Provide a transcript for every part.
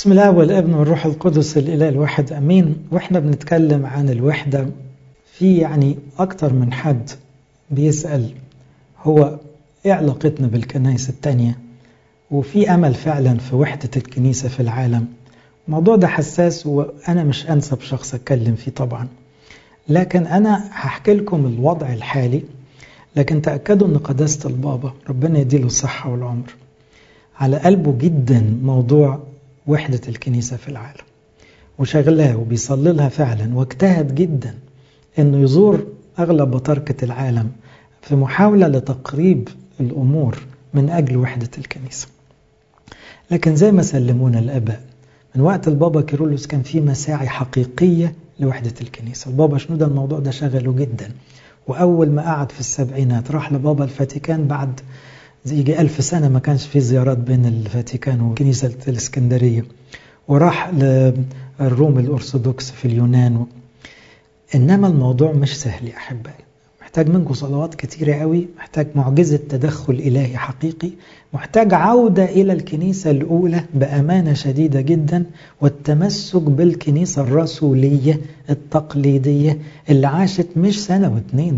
بسم الله والابن والروح القدس الإله الواحد أمين وإحنا بنتكلم عن الوحدة في يعني أكتر من حد بيسأل هو إيه علاقتنا بالكنائس التانية وفي أمل فعلا في وحدة الكنيسة في العالم الموضوع ده حساس وأنا مش أنسب شخص أتكلم فيه طبعا لكن أنا هحكي لكم الوضع الحالي لكن تأكدوا أن قداسة البابا ربنا يديله الصحة والعمر على قلبه جدا موضوع وحدة الكنيسة في العالم وشغلاه وبيصلي لها فعلا واجتهد جدا انه يزور اغلب بطاركة العالم في محاولة لتقريب الامور من اجل وحدة الكنيسة لكن زي ما سلمونا الاباء من وقت البابا كيرلس كان في مساعي حقيقية لوحدة الكنيسة البابا شنودة الموضوع ده شغله جدا وأول ما قعد في السبعينات راح لبابا الفاتيكان بعد يجي ألف سنة ما كانش في زيارات بين الفاتيكان وكنيسة الإسكندرية وراح للروم الأرثوذكس في اليونان إنما الموضوع مش سهل يا أحبائي محتاج منكم صلوات كتيرة قوي محتاج معجزة تدخل إلهي حقيقي محتاج عودة إلى الكنيسة الأولى بأمانة شديدة جدا والتمسك بالكنيسة الرسولية التقليدية اللي عاشت مش سنة واثنين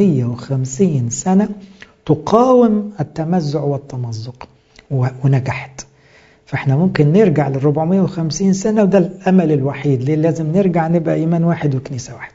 450 سنة تقاوم التمزع والتمزق ونجحت فاحنا ممكن نرجع لل 450 سنة وده الأمل الوحيد ليه لازم نرجع نبقى إيمان واحد وكنيسة واحد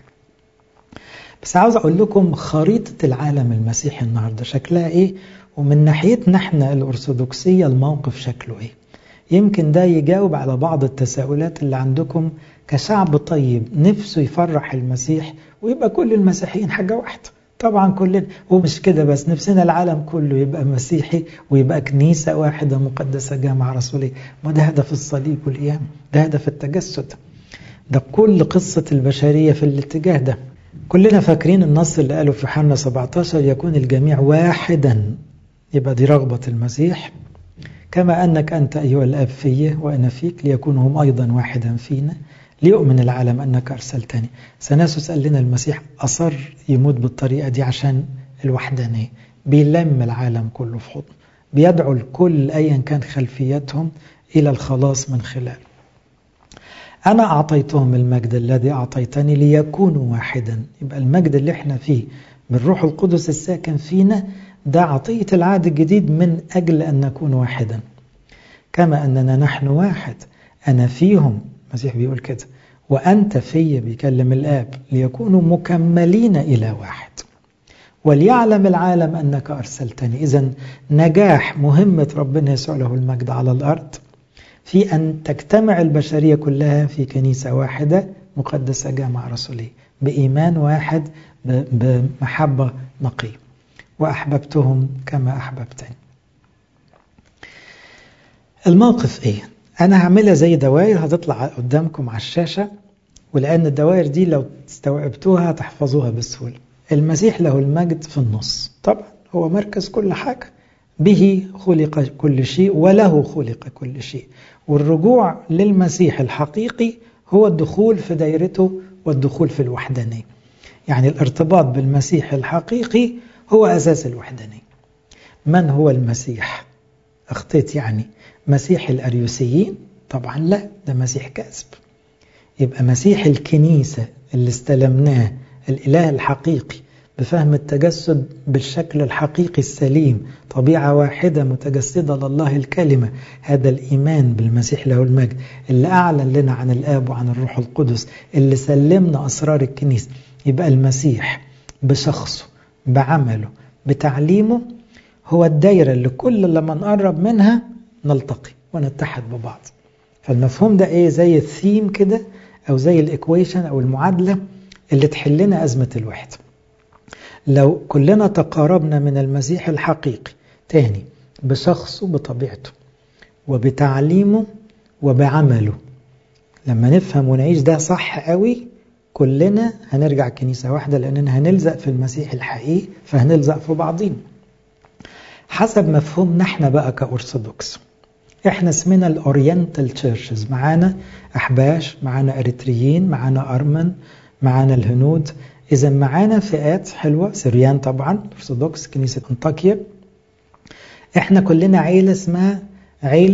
بس عاوز أقول لكم خريطة العالم المسيحي النهاردة شكلها إيه ومن ناحيتنا احنا الأرثوذكسية الموقف شكله إيه يمكن ده يجاوب على بعض التساؤلات اللي عندكم كشعب طيب نفسه يفرح المسيح ويبقى كل المسيحيين حاجة واحدة طبعا كلنا ومش كده بس نفسنا العالم كله يبقى مسيحي ويبقى كنيسة واحدة مقدسة جامعة رسولية ما ده هدف الصليب والقيامة ده هدف التجسد ده كل قصة البشرية في الاتجاه ده كلنا فاكرين النص اللي قاله في يوحنا 17 يكون الجميع واحدا يبقى دي رغبة المسيح كما أنك أنت أيها الأب في وأنا فيك ليكونوا هم أيضا واحدا فينا ليؤمن العالم أنك أرسلتني سناسوس قال لنا المسيح أصر يموت بالطريقة دي عشان الوحدانية بيلم العالم كله في حضن بيدعو الكل أيا كان خلفيتهم إلى الخلاص من خلاله أنا أعطيتهم المجد الذي أعطيتني ليكونوا واحدا يبقى المجد اللي احنا فيه بالروح القدس الساكن فينا ده عطية العهد الجديد من أجل أن نكون واحدا كما أننا نحن واحد أنا فيهم المسيح بيقول كده وأنت في بيكلم الآب ليكونوا مكملين إلى واحد وليعلم العالم أنك أرسلتني إذا نجاح مهمة ربنا يسوع له المجد على الأرض في أن تجتمع البشرية كلها في كنيسة واحدة مقدسة جامعة رسولية بإيمان واحد بمحبة نقية وأحببتهم كما أحببتني الموقف إيه؟ أنا هعملها زي دوائر هتطلع قدامكم على الشاشة ولأن الدوائر دي لو استوعبتوها هتحفظوها بسهولة المسيح له المجد في النص طبعا هو مركز كل حاجة به خلق كل شيء وله خلق كل شيء والرجوع للمسيح الحقيقي هو الدخول في دايرته والدخول في الوحدانية يعني الارتباط بالمسيح الحقيقي هو أساس الوحدانية من هو المسيح أخطيت يعني مسيح الأريوسيين طبعا لا ده مسيح كاذب يبقى مسيح الكنيسة اللي استلمناه الإله الحقيقي بفهم التجسد بالشكل الحقيقي السليم طبيعة واحدة متجسدة لله الكلمة هذا الإيمان بالمسيح له المجد اللي أعلن لنا عن الآب وعن الروح القدس اللي سلمنا أسرار الكنيسة يبقى المسيح بشخصه بعمله بتعليمه هو الدايرة اللي كل لما نقرب منها نلتقي ونتحد ببعض فالمفهوم ده ايه زي الثيم كده او زي الايكويشن او المعادلة اللي تحلنا ازمة الوحدة لو كلنا تقاربنا من المسيح الحقيقي تاني بشخصه بطبيعته وبتعليمه وبعمله لما نفهم ونعيش ده صح قوي كلنا هنرجع كنيسة واحدة لأننا هنلزق في المسيح الحقيقي فهنلزق في بعضين حسب مفهومنا احنا بقى كأرثوذكس احنا اسمنا الاورينتال تشيرشز معانا احباش معانا اريتريين معانا ارمن معانا الهنود اذا معانا فئات حلوه سريان طبعا ارثوذكس كنيسه انطاكيا احنا كلنا عيله اسمها عيله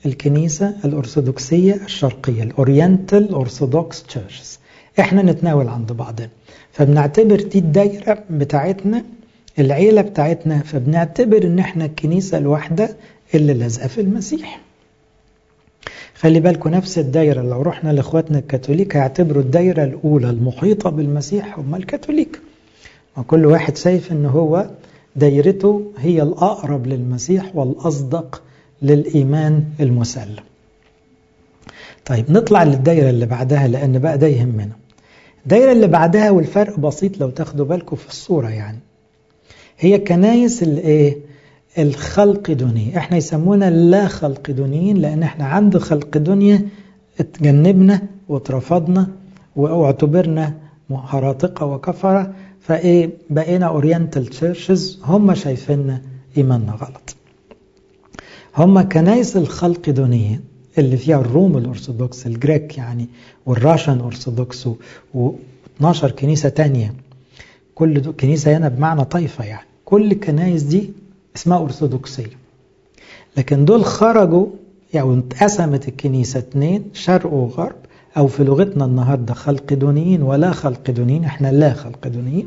الكنيسة الأرثوذكسية الشرقية الأورينتال أرثوذكس تشيرشز احنا نتناول عند بعضنا فبنعتبر دي الدايرة بتاعتنا العيلة بتاعتنا فبنعتبر ان احنا الكنيسة الواحدة اللي لازقة في المسيح خلي بالكم نفس الدايرة لو رحنا لاخواتنا الكاثوليك هيعتبروا الدايرة الأولى المحيطة بالمسيح هم الكاثوليك وكل واحد شايف ان هو دايرته هي الأقرب للمسيح والأصدق للإيمان المسلم طيب نطلع للدايرة اللي بعدها لأن بقى ده يهمنا الدايرة اللي بعدها والفرق بسيط لو تاخدوا بالكم في الصورة يعني هي كنايس الايه الخلق دونية احنا يسمونا لا خلق دونيين لان احنا عند خلق دنيا اتجنبنا واترفضنا واعتبرنا هراطقة وكفرة فايه بقينا اورينتال تشيرشز هم شايفيننا ايماننا غلط هم كنايس الخلق دونية اللي فيها الروم الأرثوذكس الجريك يعني والراشن أرثوذكس و12 كنيسة تانية كل كنيسة هنا بمعنى طائفة يعني كل الكنايس دي اسمها أرثوذكسية لكن دول خرجوا يعني اتقسمت الكنيسة اتنين شرق وغرب أو في لغتنا النهاردة خلقدونيين ولا خلقدونيين احنا لا خلقدونيين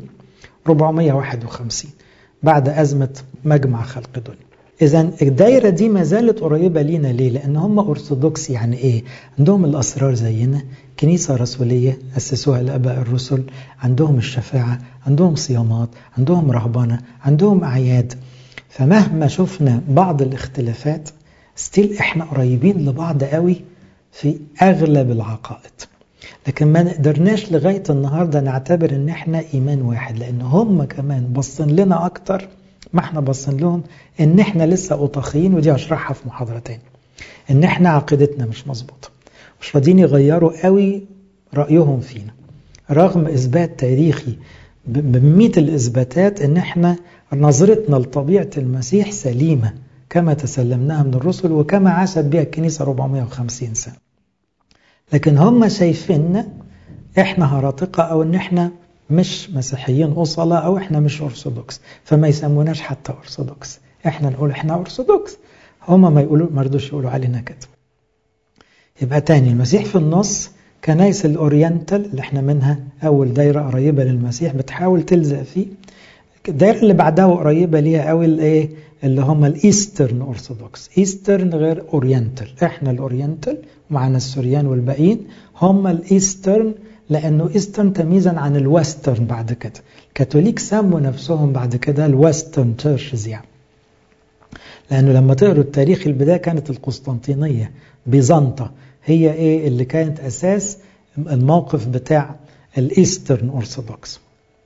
451 بعد أزمة مجمع خلقدوني إذا الدايرة دي ما زالت قريبة لينا ليه؟ لأن هم أرثوذكس يعني إيه؟ عندهم الأسرار زينا كنيسة رسولية أسسوها الآباء الرسل عندهم الشفاعة عندهم صيامات عندهم رهبنة عندهم أعياد فمهما شفنا بعض الاختلافات ستيل إحنا قريبين لبعض قوي في أغلب العقائد لكن ما نقدرناش لغاية النهاردة نعتبر إن إحنا إيمان واحد لأن هم كمان بصين لنا أكتر ما احنا باصين لهم ان احنا لسه اطاخيين ودي هشرحها في محاضره تاني ان احنا عقيدتنا مش مظبوطه مش راضيين يغيروا قوي رايهم فينا رغم اثبات تاريخي بمية الاثباتات ان احنا نظرتنا لطبيعه المسيح سليمه كما تسلمناها من الرسل وكما عاشت بها الكنيسه 450 سنه لكن هم شايفيننا احنا هراطقه او ان احنا مش مسيحيين أصلة أو إحنا مش أرثوذكس فما يسموناش حتى أرثوذكس إحنا نقول إحنا أرثوذكس هما ما يقولوا ما رضوش يقولوا علينا كده يبقى تاني المسيح في النص كنايس الأورينتال اللي إحنا منها أول دايرة قريبة للمسيح بتحاول تلزق فيه الدايرة اللي بعدها قريبة ليها قوي الإيه اللي هم الإيسترن أرثوذكس إيسترن غير أورينتال إحنا الأورينتال ومعنا السوريان والباقيين هم الإيسترن لأنه إيسترن تمييزا عن الويسترن بعد كده الكاثوليك سموا نفسهم بعد كده الويسترن تشيرشز يعني لأنه لما تقروا التاريخ البداية كانت القسطنطينية بيزنطة هي إيه اللي كانت أساس الموقف بتاع الإيسترن أرثوذكس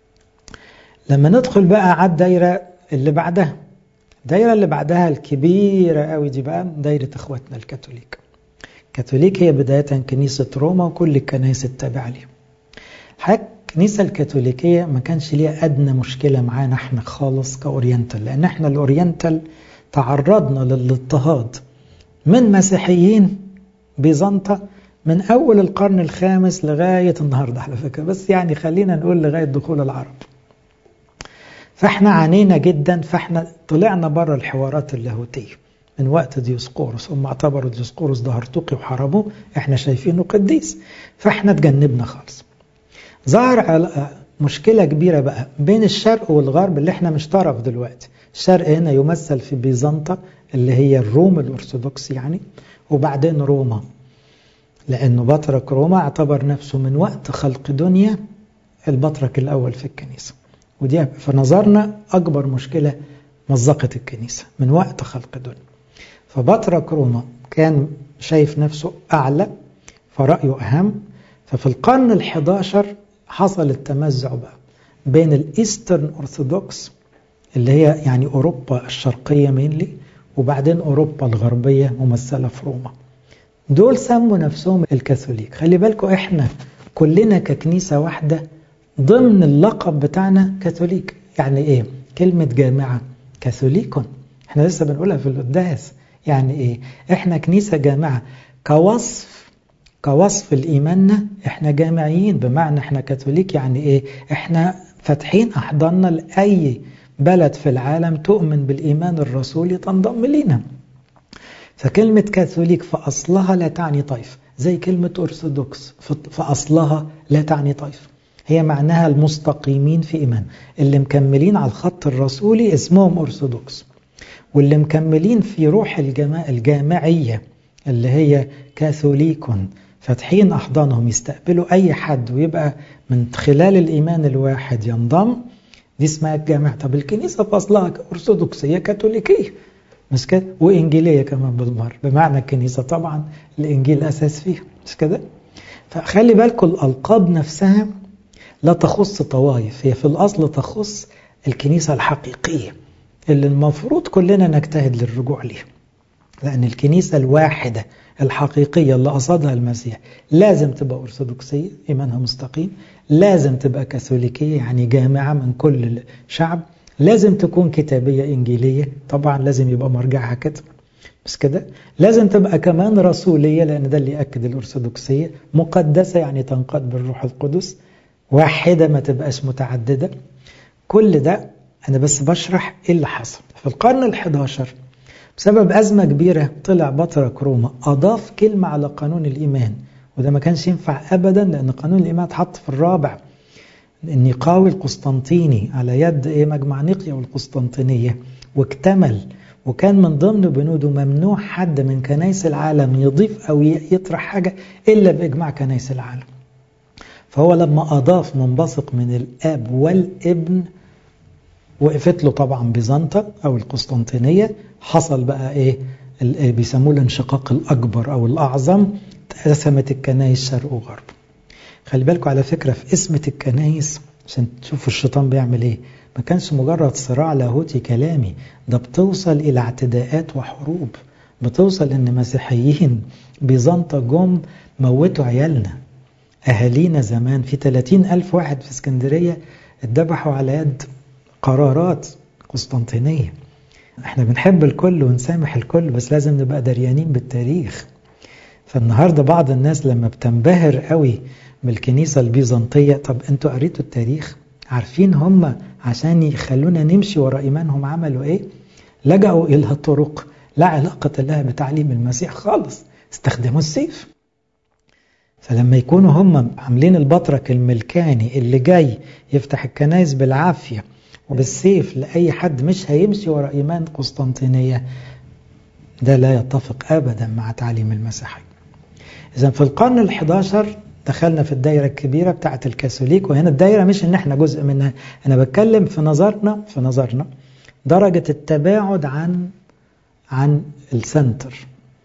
لما ندخل بقى على الدايرة اللي بعدها الدايرة اللي بعدها الكبيرة قوي دي بقى دايرة إخواتنا الكاثوليك الكاثوليك هي بداية كنيسة روما وكل الكنائس التابعة ليها حق الكنيسة الكاثوليكية ما كانش ليها أدنى مشكلة معانا احنا خالص كأورينتال لأن احنا الأورينتال تعرضنا للاضطهاد من مسيحيين بيزنطة من أول القرن الخامس لغاية النهاردة على فكرة بس يعني خلينا نقول لغاية دخول العرب فاحنا عانينا جدا فاحنا طلعنا بره الحوارات اللاهوتية من وقت ديوسقورس هم اعتبروا ديوسقورس ده هرطوقي وحرموه احنا شايفينه قديس فاحنا اتجنبنا خالص ظهر مشكلة كبيرة بقى بين الشرق والغرب اللي احنا مش طرف دلوقتي الشرق هنا يمثل في بيزنطة اللي هي الروم الأرثوذكس يعني وبعدين روما لأنه بطرك روما اعتبر نفسه من وقت خلق دنيا البطرك الأول في الكنيسة ودي في نظرنا أكبر مشكلة مزقت الكنيسة من وقت خلق دنيا فبطرك روما كان شايف نفسه أعلى فرأيه أهم ففي القرن الحداشر حصل التمزع بقى بين الإيسترن أرثوذكس اللي هي يعني أوروبا الشرقية مينلي وبعدين أوروبا الغربية ممثلة في روما دول سموا نفسهم الكاثوليك خلي بالكم إحنا كلنا ككنيسة واحدة ضمن اللقب بتاعنا كاثوليك يعني إيه كلمة جامعة كاثوليكون احنا لسه بنقولها في القداس يعني ايه احنا كنيسة جامعة كوصف كوصف الإيماننا احنا جامعيين بمعنى احنا كاثوليك يعني ايه احنا فاتحين أحضاننا لأي بلد في العالم تؤمن بالإيمان الرسولي تنضم لينا فكلمة كاثوليك في أصلها لا تعني طائفة زي كلمة أرثوذكس في أصلها لا تعني طائفة هي معناها المستقيمين في إيمان اللي مكملين على الخط الرسولي اسمهم أرثوذكس واللي مكملين في روح الجماعة الجامعية اللي هي كاثوليكون فاتحين أحضانهم يستقبلوا أي حد ويبقى من خلال الإيمان الواحد ينضم دي اسمها الجامعة طب الكنيسة في أصلها أرثوذكسية كاثوليكية مش كده وإنجيلية كمان بالمرة بمعنى الكنيسة طبعا الإنجيل أساس فيها مش كده فخلي بالكم الألقاب نفسها لا تخص طوائف هي في الأصل تخص الكنيسة الحقيقية اللي المفروض كلنا نجتهد للرجوع ليها لأن الكنيسة الواحدة الحقيقية اللي قصدها المسيح لازم تبقى أرثوذكسية إيمانها مستقيم لازم تبقى كاثوليكية يعني جامعة من كل الشعب لازم تكون كتابية إنجيلية طبعا لازم يبقى مرجعها كتب بس كده لازم تبقى كمان رسولية لأن ده اللي يأكد الأرثوذكسية مقدسة يعني تنقاد بالروح القدس واحدة ما تبقاش متعددة كل ده أنا بس بشرح إيه اللي حصل في القرن الحداشر بسبب أزمة كبيرة طلع بطرك روما أضاف كلمة على قانون الإيمان وده ما كانش ينفع أبدا لأن قانون الإيمان اتحط في الرابع النقاوي القسطنطيني على يد إيه مجمع نقيا والقسطنطينية واكتمل وكان من ضمن بنوده ممنوع حد من كنايس العالم يضيف أو يطرح حاجة إلا بإجماع كنايس العالم فهو لما أضاف منبثق من الآب والابن وقفت له طبعا بيزنطة أو القسطنطينية حصل بقى إيه بيسموه الانشقاق الأكبر أو الأعظم اتقسمت الكنايس شرق وغرب خلي بالكم على فكرة في اسمة الكنايس عشان تشوفوا الشيطان بيعمل ايه ما كانش مجرد صراع لاهوتي كلامي ده بتوصل إلى اعتداءات وحروب بتوصل إن مسيحيين بيزنطة جم موتوا عيالنا أهالينا زمان في 30 ألف واحد في اسكندرية اتذبحوا على يد قرارات قسطنطينية احنا بنحب الكل ونسامح الكل بس لازم نبقى دريانين بالتاريخ فالنهاردة بعض الناس لما بتنبهر قوي بالكنيسة البيزنطية طب انتوا قريتوا التاريخ عارفين هم عشان يخلونا نمشي ورا إيمانهم عملوا ايه لجأوا إلى طرق لا علاقة لها بتعليم المسيح خالص استخدموا السيف فلما يكونوا هم عاملين البطرك الملكاني اللي جاي يفتح الكنائس بالعافية وبالسيف لأي حد مش هيمشي ورا إيمان قسطنطينية ده لا يتفق أبدا مع تعليم المسيحية إذا في القرن الحداشر دخلنا في الدايرة الكبيرة بتاعة الكاثوليك وهنا الدايرة مش إن إحنا جزء منها أنا بتكلم في نظرنا في نظرنا درجة التباعد عن عن السنتر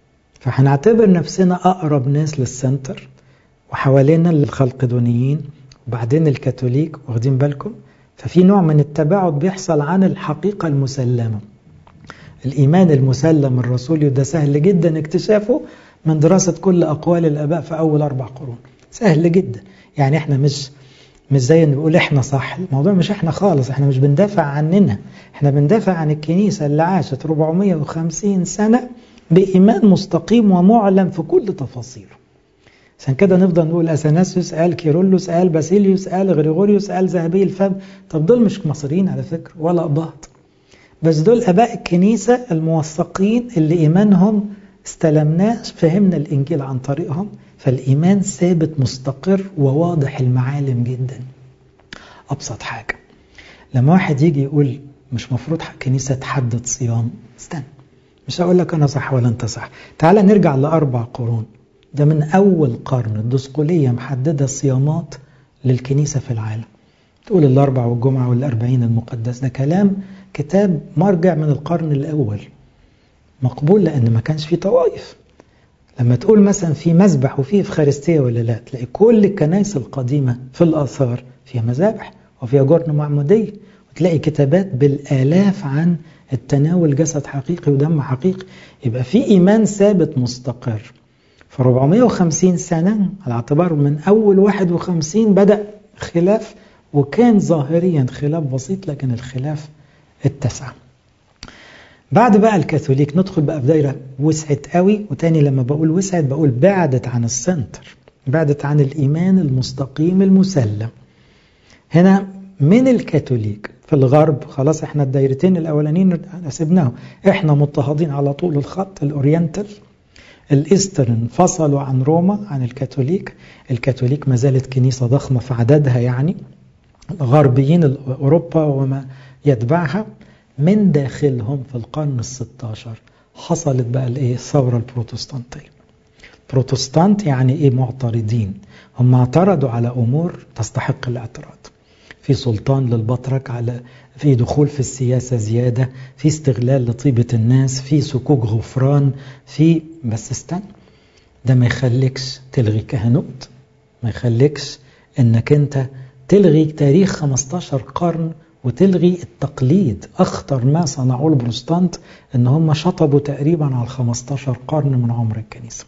فهنعتبر نفسنا أقرب ناس للسنتر وحوالينا الخلقدونيين وبعدين الكاثوليك واخدين بالكم ففي نوع من التباعد بيحصل عن الحقيقة المسلمة الإيمان المسلم الرسولي وده سهل جدا اكتشافه من دراسة كل أقوال الآباء في أول أربع قرون سهل جدا يعني احنا مش مش زي ان بنقول احنا صح الموضوع مش احنا خالص احنا مش بندافع عننا احنا بندافع عن الكنيسة اللي عاشت 450 سنة بإيمان مستقيم ومعلن في كل تفاصيله عشان كده نفضل نقول اثناسيوس قال كيرلس قال باسيليوس قال غريغوريوس قال ذهبي الفم طب دول مش مصريين على فكرة ولا أباط بس دول أباء الكنيسة الموثقين اللي إيمانهم استلمناه فهمنا الإنجيل عن طريقهم فالإيمان ثابت مستقر وواضح المعالم جدا أبسط حاجة لما واحد يجي يقول مش مفروض كنيسة تحدد صيام استنى مش هقول لك أنا صح ولا أنت صح تعال نرجع لأربع قرون ده من أول قرن الدسقلية محددة صيامات للكنيسة في العالم تقول الأربع والجمعة والأربعين المقدس ده كلام كتاب مرجع من القرن الأول مقبول لأن ما كانش فيه طوائف لما تقول مثلا في مذبح وفي افخارستيه ولا لا تلاقي كل الكنائس القديمه في الاثار فيها مذابح وفيها جرن معموديه وتلاقي كتابات بالالاف عن التناول جسد حقيقي ودم حقيقي يبقى في ايمان ثابت مستقر في 450 سنه على اعتبار من اول 51 بدا خلاف وكان ظاهريا خلاف بسيط لكن الخلاف اتسع بعد بقى الكاثوليك ندخل بقى في دايره وسعت قوي وتاني لما بقول وسعت بقول بعدت عن السنتر بعدت عن الايمان المستقيم المسلم هنا من الكاثوليك في الغرب خلاص احنا الدايرتين الاولانيين سيبناهم احنا مضطهدين على طول الخط الاورينتال الايسترن انفصلوا عن روما عن الكاثوليك الكاثوليك ما زالت كنيسه ضخمه في عددها يعني الغربيين اوروبا وما يتبعها من داخلهم في القرن ال16 حصلت بقى الايه الثوره البروتستانتيه بروتستانت يعني ايه معترضين هم اعترضوا على امور تستحق الاعتراض في سلطان للبطرك على في دخول في السياسه زياده في استغلال لطيبه الناس في سكوك غفران في بس استنى ده ما يخليكش تلغي كهنوت ما يخليكش انك انت تلغي تاريخ 15 قرن وتلغي التقليد اخطر ما صنعوه البروتستانت ان هم شطبوا تقريبا على 15 قرن من عمر الكنيسه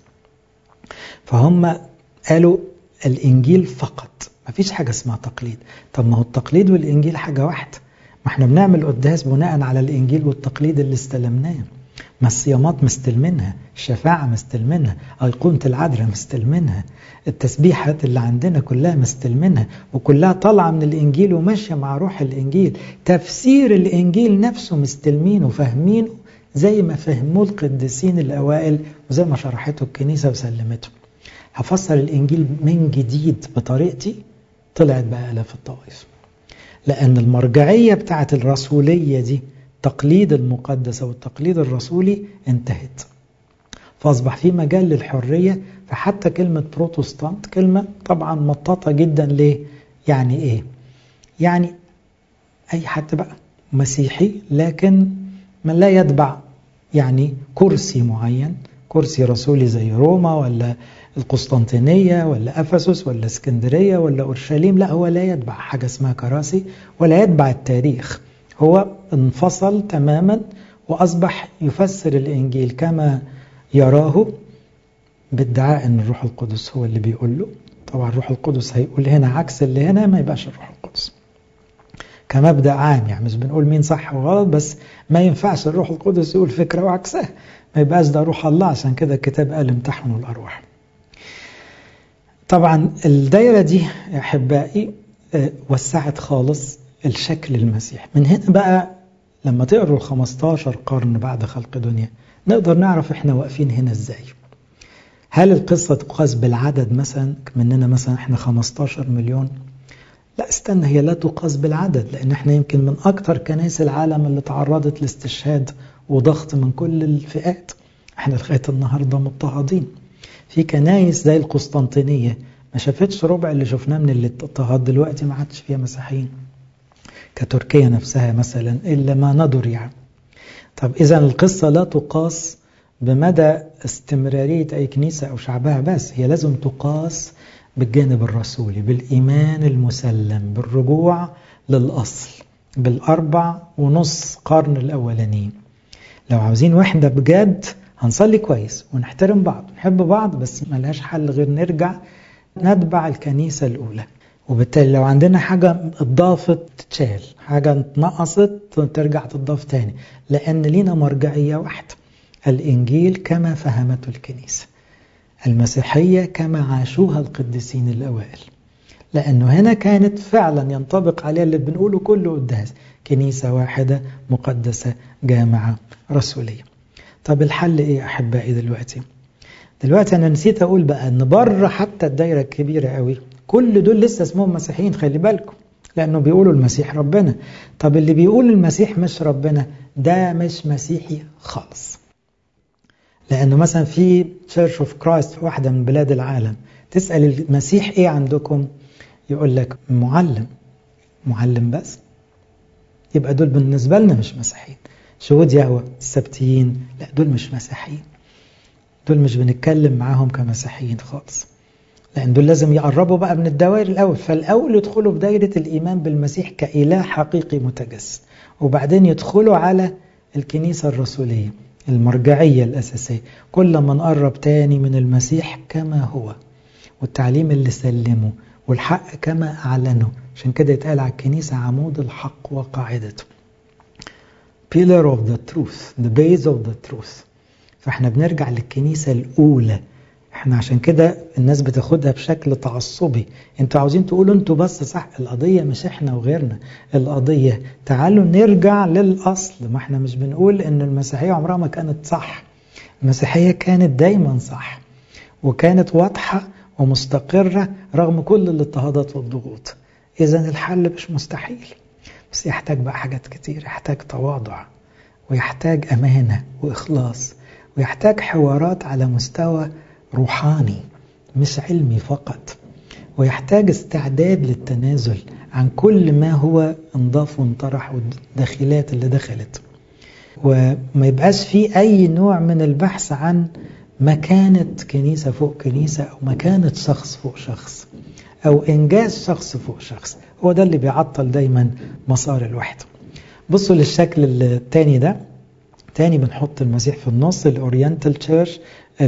فهم قالوا الانجيل فقط ما فيش حاجه اسمها تقليد طب ما هو التقليد والانجيل حاجه واحده ما احنا بنعمل قداس بناء على الانجيل والتقليد اللي استلمناه ما الصيامات مستلمينها الشفاعة مستلمينها أيقونة العذراء مستلمينها التسبيحات اللي عندنا كلها مستلمينها وكلها طالعة من الإنجيل وماشية مع روح الإنجيل تفسير الإنجيل نفسه مستلمينه وفاهمينه زي ما فهموه القديسين الأوائل وزي ما شرحته الكنيسة وسلمته هفسر الإنجيل من جديد بطريقتي طلعت بقى آلاف الطوائف لأن المرجعية بتاعت الرسولية دي التقليد المقدس أو التقليد الرسولي انتهت فأصبح في مجال للحرية فحتى كلمة بروتستانت كلمة طبعا مطاطة جدا ليه يعني إيه يعني أي حد بقى مسيحي لكن من لا يتبع يعني كرسي معين كرسي رسولي زي روما ولا القسطنطينية ولا أفسس ولا اسكندرية ولا أورشليم لا هو لا يتبع حاجة اسمها كراسي ولا يتبع التاريخ هو انفصل تماما وأصبح يفسر الإنجيل كما يراه بادعاء أن الروح القدس هو اللي بيقول له طبعا الروح القدس هيقول هنا عكس اللي هنا ما يبقاش الروح القدس كمبدأ عام يعني مش بنقول مين صح وغلط بس ما ينفعش الروح القدس يقول فكرة وعكسها ما يبقاش ده روح الله عشان كده الكتاب قال امتحنوا الأرواح طبعا الدايرة دي يا أحبائي وسعت خالص الشكل المسيح من هنا بقى لما تقروا ال 15 قرن بعد خلق دنيا نقدر نعرف احنا واقفين هنا ازاي هل القصة تقاس بالعدد مثلا مننا مثلا احنا 15 مليون لا استنى هي لا تقاس بالعدد لان احنا يمكن من اكتر كنائس العالم اللي تعرضت لاستشهاد وضغط من كل الفئات احنا لغاية النهاردة مضطهدين في كنايس زي القسطنطينية ما شافتش ربع اللي شفناه من الاضطهاد دلوقتي ما عادش فيها مسيحيين كتركيا نفسها مثلا إلا ما ندر يعني طب إذا القصة لا تقاس بمدى استمرارية أي كنيسة أو شعبها بس هي لازم تقاس بالجانب الرسولي بالإيمان المسلم بالرجوع للأصل بالأربع ونص قرن الأولانيين لو عاوزين وحدة بجد هنصلي كويس ونحترم بعض ونحب بعض بس ملهاش حل غير نرجع نتبع الكنيسة الأولى وبالتالي لو عندنا حاجة اتضافت تتشال حاجة اتنقصت ترجع تضاف تاني لأن لينا مرجعية واحدة الإنجيل كما فهمته الكنيسة المسيحية كما عاشوها القديسين الأوائل لأنه هنا كانت فعلا ينطبق عليها اللي بنقوله كله قداس كنيسة واحدة مقدسة جامعة رسولية طب الحل إيه أحبائي دلوقتي دلوقتي أنا نسيت أقول بقى أن بره حتى الدايرة الكبيرة قوي كل دول لسه اسمهم مسيحيين خلي بالكم لأنه بيقولوا المسيح ربنا طب اللي بيقول المسيح مش ربنا ده مش مسيحي خالص لأنه مثلا في تشيرش اوف كرايست في واحدة من بلاد العالم تسأل المسيح إيه عندكم يقول لك معلم معلم بس يبقى دول بالنسبة لنا مش مسيحيين شهود يهوى السبتيين لا دول مش مسيحيين دول مش بنتكلم معاهم كمسيحيين خالص لأن دول لازم يقربوا بقى من الدوائر الأول فالأول يدخلوا في دايرة الإيمان بالمسيح كإله حقيقي متجسد وبعدين يدخلوا على الكنيسة الرسولية المرجعية الأساسية كل ما نقرب تاني من المسيح كما هو والتعليم اللي سلمه والحق كما أعلنه عشان كده يتقال على الكنيسة عمود الحق وقاعدته pillar of the truth the base of the truth فاحنا بنرجع للكنيسة الأولى احنا عشان كده الناس بتاخدها بشكل تعصبي انتوا عاوزين تقولوا انتوا بس صح القضية مش احنا وغيرنا القضية تعالوا نرجع للأصل ما احنا مش بنقول ان المسيحية عمرها ما كانت صح المسيحية كانت دايما صح وكانت واضحة ومستقرة رغم كل الاضطهادات والضغوط إذا الحل مش مستحيل بس يحتاج بقى حاجات كتير يحتاج تواضع ويحتاج أمانة وإخلاص ويحتاج حوارات على مستوى روحاني مش علمي فقط ويحتاج استعداد للتنازل عن كل ما هو انضاف وانطرح والداخلات اللي دخلت وما يبقاش فيه أي نوع من البحث عن مكانة كنيسة فوق كنيسة أو مكانة شخص فوق شخص أو إنجاز شخص فوق شخص هو ده اللي بيعطل دايما مسار الوحدة بصوا للشكل الثاني ده تاني بنحط المسيح في النص الأورينتال تشيرش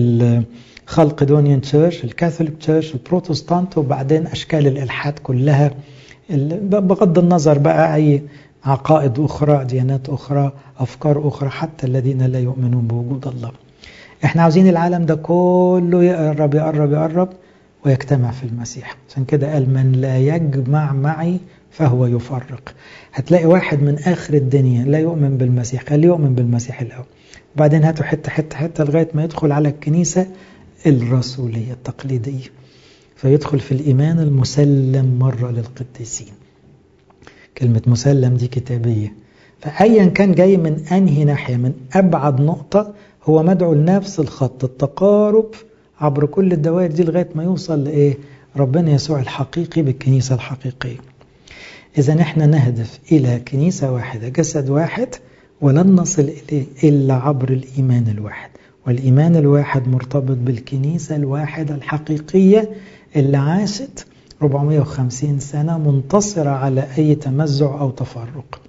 الخلقدونيان تشيرش الكاثوليك تشيرش البروتستانت وبعدين أشكال الإلحاد كلها بغض النظر بقى أي عقائد أخرى ديانات أخرى أفكار أخرى حتى الذين لا يؤمنون بوجود الله احنا عاوزين العالم ده كله يقرب يقرب يقرب ويجتمع في المسيح عشان كده قال من لا يجمع معي فهو يفرق هتلاقي واحد من آخر الدنيا لا يؤمن بالمسيح قال يؤمن بالمسيح الأول وبعدين هاتوا حتة حتة حتة لغاية ما يدخل على الكنيسة الرسولية التقليدية فيدخل في الإيمان المسلم مرة للقديسين كلمة مسلم دي كتابية فأيا كان جاي من أنهي ناحية من أبعد نقطة هو مدعو لنفس الخط التقارب عبر كل الدوائر دي لغاية ما يوصل لإيه ربنا يسوع الحقيقي بالكنيسة الحقيقية إذا إحنا نهدف إلى كنيسة واحدة جسد واحد ولن نصل إليه إلا عبر الإيمان الواحد والإيمان الواحد مرتبط بالكنيسة الواحدة الحقيقية اللي عاشت 450 سنة منتصرة على أي تمزع أو تفرق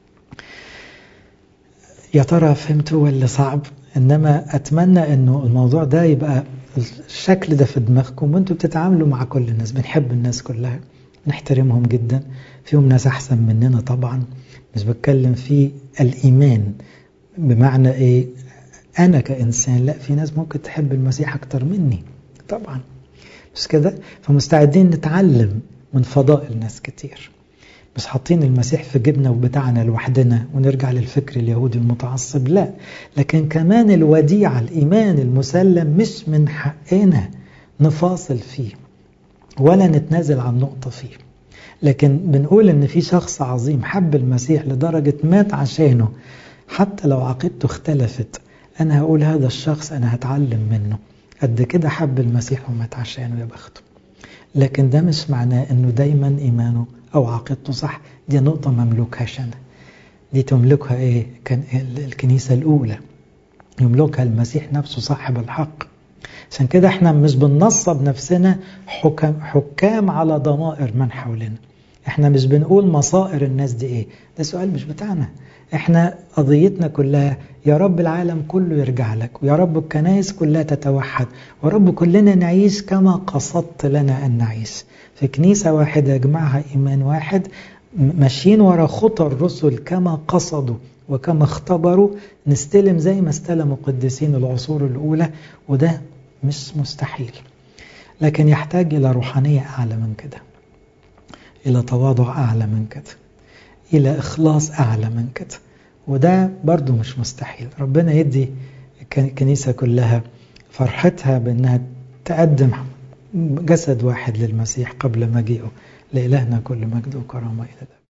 يا ترى فهمتوا ولا صعب إنما أتمنى أنه الموضوع ده يبقى الشكل ده في دماغكم وانتوا بتتعاملوا مع كل الناس بنحب الناس كلها نحترمهم جدا فيهم ناس أحسن مننا طبعا مش بتكلم في الإيمان بمعنى إيه أنا كإنسان لا في ناس ممكن تحب المسيح أكتر مني طبعا مش كده فمستعدين نتعلم من فضائل ناس كتير مش حاطين المسيح في جبنا وبتاعنا لوحدنا ونرجع للفكر اليهودي المتعصب لا لكن كمان الوديعة الإيمان المسلم مش من حقنا نفاصل فيه ولا نتنازل عن نقطة فيه لكن بنقول ان في شخص عظيم حب المسيح لدرجة مات عشانه حتى لو عقيدته اختلفت انا هقول هذا الشخص انا هتعلم منه قد كده حب المسيح ومات عشانه يا بخته لكن ده مش معناه انه دايما ايمانه او عقيدته صح دي نقطة مملوكهاش انا دي تملكها ايه كان الكنيسة الاولى يملكها المسيح نفسه صاحب الحق عشان كده احنا مش بننصب نفسنا حكام, حكام على ضمائر من حولنا احنا مش بنقول مصائر الناس دي ايه ده سؤال مش بتاعنا احنا قضيتنا كلها يا رب العالم كله يرجع لك ويا رب الكنائس كلها تتوحد ويا رب كلنا نعيش كما قصدت لنا ان نعيش في كنيسة واحدة يجمعها ايمان واحد ماشيين ورا خطى الرسل كما قصدوا وكما اختبروا نستلم زي ما استلموا قديسين العصور الأولى وده مش مستحيل لكن يحتاج إلى روحانية أعلى من كده إلى تواضع أعلى من كده إلى إخلاص أعلى من كده وده برضو مش مستحيل ربنا يدي الكنيسة كلها فرحتها بأنها تقدم جسد واحد للمسيح قبل مجيئه لإلهنا كل مجد وكرامة إلى الأبد